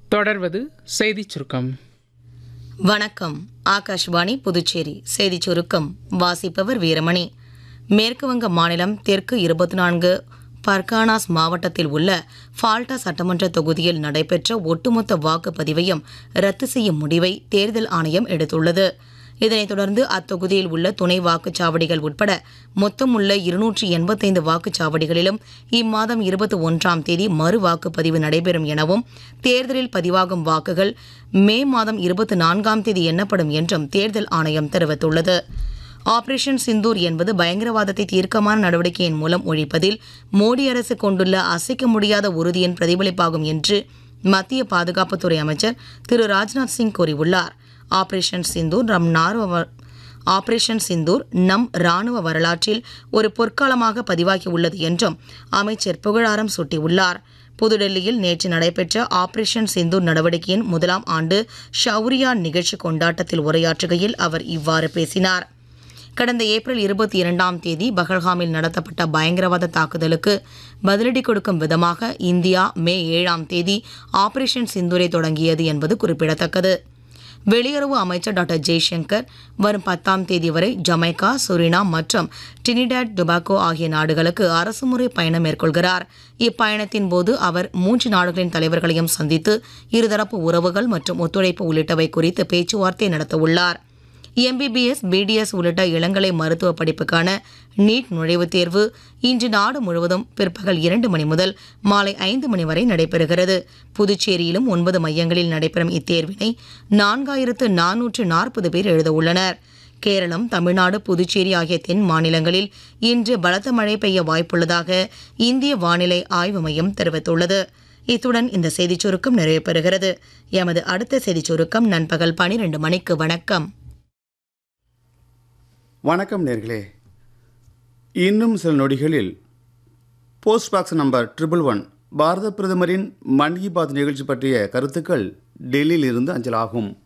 தொடர்வது செய்திச் சுருக்கம் வணக்கம் ஆகாஷ்வாணி புதுச்சேரி செய்திச் சுருக்கம் வாசிப்பவர் வீரமணி மேற்குவங்க மாநிலம் தெற்கு இருபத்தி நான்கு பர்கானாஸ் மாவட்டத்தில் உள்ள ஃபால்டா சட்டமன்ற தொகுதியில் நடைபெற்ற ஒட்டுமொத்த வாக்குப்பதிவையும் ரத்து செய்யும் முடிவை தேர்தல் ஆணையம் எடுத்துள்ளது இதனைத் தொடர்ந்து அத்தொகுதியில் உள்ள துணை வாக்குச்சாவடிகள் உட்பட மொத்தம் உள்ள இருநூற்றி எண்பத்தைந்து வாக்குச்சாவடிகளிலும் இம்மாதம் இருபத்தி ஒன்றாம் தேதி மறு வாக்குப்பதிவு நடைபெறும் எனவும் தேர்தலில் பதிவாகும் வாக்குகள் மே மாதம் இருபத்தி நான்காம் தேதி எண்ணப்படும் என்றும் தேர்தல் ஆணையம் தெரிவித்துள்ளது ஆபரேஷன் சிந்தூர் என்பது பயங்கரவாதத்தை தீர்க்கமான நடவடிக்கையின் மூலம் ஒழிப்பதில் மோடி அரசு கொண்டுள்ள அசைக்க முடியாத உறுதியின் பிரதிபலிப்பாகும் என்று மத்திய பாதுகாப்புத்துறை அமைச்சர் திரு ராஜ்நாத் சிங் கூறியுள்ளார் ஆபரேஷன் சிந்தூர் நம் நார்வ ஆபரேஷன் சிந்தூர் நம் ராணுவ வரலாற்றில் ஒரு பொற்காலமாக பதிவாகி உள்ளது என்றும் அமைச்சர் புகழாரம் சூட்டியுள்ளார் புதுடெல்லியில் நேற்று நடைபெற்ற ஆபரேஷன் சிந்தூர் நடவடிக்கையின் முதலாம் ஆண்டு ஷௌரியா நிகழ்ச்சி கொண்டாட்டத்தில் உரையாற்றுகையில் அவர் இவ்வாறு பேசினார் கடந்த ஏப்ரல் இருபத்தி இரண்டாம் தேதி பஹல்காமில் நடத்தப்பட்ட பயங்கரவாத தாக்குதலுக்கு பதிலடி கொடுக்கும் விதமாக இந்தியா மே ஏழாம் தேதி ஆபரேஷன் சிந்தூரை தொடங்கியது என்பது குறிப்பிடத்தக்கது வெளியுறவு அமைச்சர் டாக்டர் ஜெய்சங்கர் வரும் பத்தாம் தேதி வரை ஜமைக்கா சுரினாம் மற்றும் டினிடாட் டுபாக்கோ ஆகிய நாடுகளுக்கு அரசுமுறை பயணம் மேற்கொள்கிறார் இப்பயணத்தின் போது அவர் மூன்று நாடுகளின் தலைவர்களையும் சந்தித்து இருதரப்பு உறவுகள் மற்றும் ஒத்துழைப்பு உள்ளிட்டவை குறித்து பேச்சுவார்த்தை நடத்தவுள்ளார் எம்பிபிஎஸ் பிடிஎஸ் உள்ளிட்ட இளங்கலை மருத்துவ படிப்புக்கான நீட் நுழைவுத் தேர்வு இன்று நாடு முழுவதும் பிற்பகல் இரண்டு மணி முதல் மாலை ஐந்து மணி வரை நடைபெறுகிறது புதுச்சேரியிலும் ஒன்பது மையங்களில் நடைபெறும் இத்தேர்வினை நான்காயிரத்து நானூற்று நாற்பது பேர் எழுதவுள்ளனர் கேரளம் தமிழ்நாடு புதுச்சேரி ஆகிய தென் மாநிலங்களில் இன்று பலத்த மழை பெய்ய வாய்ப்புள்ளதாக இந்திய வானிலை ஆய்வு மையம் தெரிவித்துள்ளது இத்துடன் இந்த செய்திச் சுருக்கம் நிறைவு பெறுகிறது எமது அடுத்த செய்திச் சுருக்கம் நண்பகல் பனிரெண்டு மணிக்கு வணக்கம் வணக்கம் நேர்களே இன்னும் சில நொடிகளில் post box number triple one பாரத பிரதமரின் மன் கி பாத் நிகழ்ச்சி பற்றிய கருத்துக்கள் டெல்லியில் இருந்து அஞ்சலாகும்